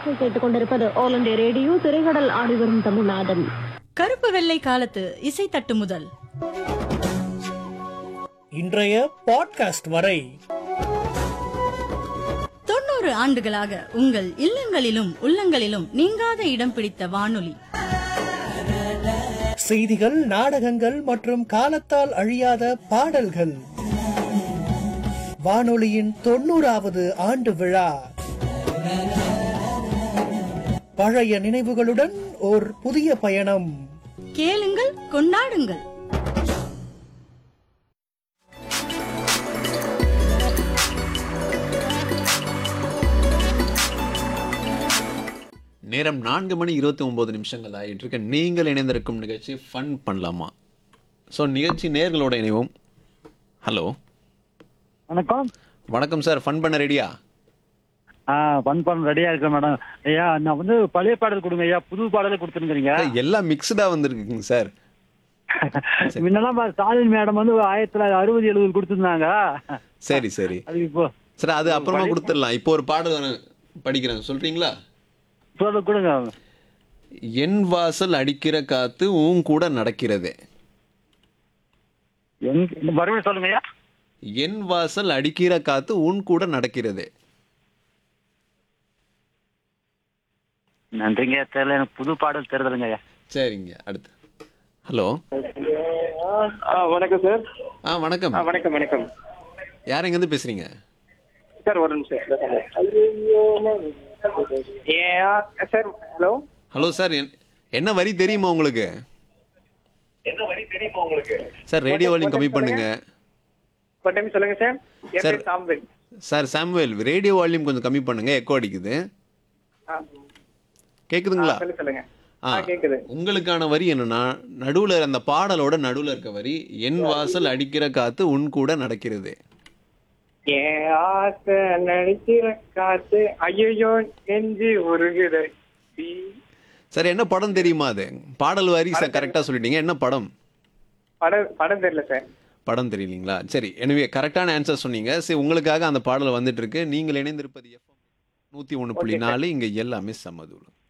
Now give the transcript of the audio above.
நேர்கள் கேட்டுக்கொண்டிருப்பது All India Radio திரைக்கடல் ஆடிவரும் தமிழ்நாதன் கருப்பு வெள்ளை காலத்து இசை தட்டு முதல் இன்றைய பாட்காஸ்ட் வரை தொண்ணூறு ஆண்டுகளாக உங்கள் இல்லங்களிலும் உள்ளங்களிலும் நீங்காத இடம் பிடித்த வானொலி செய்திகள் நாடகங்கள் மற்றும் காலத்தால் அழியாத பாடல்கள் வானொலியின் தொண்ணூறாவது ஆண்டு விழா பழைய நினைவுகளுடன் ஓர் புதிய பயணம் கேளுங்கள் கொண்டாடுங்கள் நேரம் நான்கு மணி இருபத்தி ஒன்பது நிமிஷங்கள் ஆகிட்டு இருக்கு நீங்கள் இணைந்திருக்கும் நிகழ்ச்சி ஃபன் பண்ணலாமா ஸோ நிகழ்ச்சி நேர்களோட இணைவோம் ஹலோ வணக்கம் வணக்கம் சார் ஃபன் பண்ண ரெடியா ஆ ஃபன் பண்ண ரெடியா இருக்கேன் மேடம் ஐயா நான் வந்து பழைய பாடல் கொடுங்க ஐயா புது பாடலே கொடுத்துருங்க எல்லாம் மிக்சடாக வந்திருக்குங்க சார் முன்னெல்லாம் பா- ஸ்டாலின் மேடம் வந்து ஆயிரத்தி தொள்ளாயிரத்தி அறுபது எழுபது கொடுத்துருந்தாங்க சரி சரி அது இப்போ சார் அது அப்புறமா கொடுத்துடலாம் இப்போ ஒரு பாடல் நான் படிக்கிறேன் சொல்றீங்களா சொல்ல கொடுங்க என் வாசல் அடிக்கிற காத்து உன் கூட நடக்கிறதே எங்க மறுபடியும் சொல்லுங்க ஐயா என் வாசல் அடிக்கிற காத்து உன் கூட நடக்கிறதே நன்றிங்க தெரியல எனக்கு புது பாடல் தெரிதலுங்க ஐயா சரிங்க அடுத்து ஹலோ ஆ வணக்கம் சார் ஆ வணக்கம் ஆ வணக்கம் வணக்கம் யார் எங்கேருந்து பேசுறீங்க சார் ஒரு நிமிஷம் ஏ சார் ஹலோ ஹலோ சார் என்- என்ன வரி தெரியுமா உங்களுக்கு சார் ரேடியோ வால்யூம் கம்மி பண்ணுங்க ஒரு டைம் சொல்லுங்க சார் என் சார். பேர் சாம்பல் சார் சாமுவேல் ரேடியோ வால்யூம் கொஞ்சம் கம்மி பண்ணுங்க எக்கோ அடிக்குது ஆ கேக்குதுங்களா சொல்லு சொல்லுங்க ஆ ஆ கேக்குது உங்களுக்கான வரி என்னன்னா நடுவுல அந்த பாடலோட நடுவுல இருக்க வரி என் வாசல் அடிக்கிற காத்து உன் கூட நடக்கிறது ஏன் ஆசை நடிக்கிற காத்து ஐயோ நெஞ்சு உருகுது சார் என்ன படம் தெரியுமா அது பாடல் வரி சார் கரெக்டா சொல்லிட்டீங்க என்ன படம் படம் படம் தெரியல சார் படம் தெரியலீங்களா சரி எனவே கரெக்டான ஆன்சர் சொன்னீங்க சரி உங்களுக்காக அந்த பாடல் வந்துட்டு இருக்கு நீங்கள் இணைந்திருப்பது எஃப்எம் நூத்தி ஒன்று புள்ளி நாலு இங்க எல்லாமே சமதூலம்